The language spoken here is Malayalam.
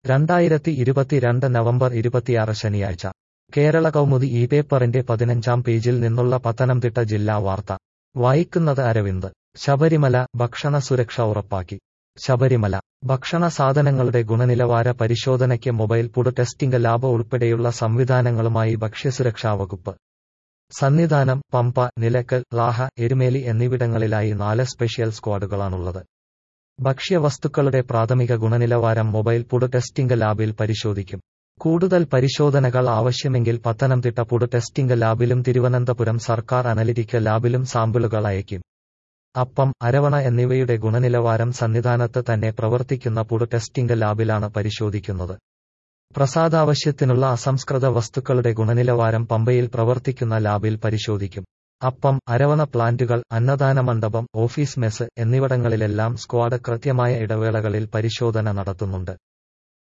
രണ്ടായിരത്തി ഇരുപത്തിരണ്ട് നവംബർ ഇരുപത്തിയാറ് ശനിയാഴ്ച കേരള കൗമുദി ഈ പേപ്പറിന്റെ പതിനഞ്ചാം പേജിൽ നിന്നുള്ള പത്തനംതിട്ട ജില്ലാ വാർത്ത വായിക്കുന്നത് അരവിന്ദ് ശബരിമല ഭക്ഷണ സുരക്ഷ ഉറപ്പാക്കി ശബരിമല ഭക്ഷണ സാധനങ്ങളുടെ ഗുണനിലവാര പരിശോധനയ്ക്ക് മൊബൈൽ ഫുഡ് ടെസ്റ്റിംഗ് ലാബ് ഉൾപ്പെടെയുള്ള സംവിധാനങ്ങളുമായി ഭക്ഷ്യസുരക്ഷാ വകുപ്പ് സന്നിധാനം പമ്പ നിലക്കൽ റാഹ എരുമേലി എന്നിവിടങ്ങളിലായി നാല് സ്പെഷ്യൽ സ്ക്വാഡുകളാണുള്ളത് ഭക്ഷ്യവസ്തുക്കളുടെ പ്രാഥമിക ഗുണനിലവാരം മൊബൈൽ ഫുഡ് ടെസ്റ്റിംഗ് ലാബിൽ പരിശോധിക്കും കൂടുതൽ പരിശോധനകൾ ആവശ്യമെങ്കിൽ പത്തനംതിട്ട ഫുഡ് ടെസ്റ്റിംഗ് ലാബിലും തിരുവനന്തപുരം സർക്കാർ അനലിറ്റിക്കൽ ലാബിലും സാമ്പിളുകൾ അയക്കും അപ്പം അരവണ എന്നിവയുടെ ഗുണനിലവാരം സന്നിധാനത്ത് തന്നെ പ്രവർത്തിക്കുന്ന ഫുഡ് ടെസ്റ്റിംഗ് ലാബിലാണ് പരിശോധിക്കുന്നത് പ്രസാദാവശ്യത്തിനുള്ള അസംസ്കൃത വസ്തുക്കളുടെ ഗുണനിലവാരം പമ്പയിൽ പ്രവർത്തിക്കുന്ന ലാബിൽ പരിശോധിക്കും അപ്പം അരവണ പ്ലാന്റുകൾ അന്നദാന മണ്ഡപം ഓഫീസ് മെസ് എന്നിവിടങ്ങളിലെല്ലാം സ്ക്വാഡ് കൃത്യമായ ഇടവേളകളിൽ പരിശോധന നടത്തുന്നുണ്ട്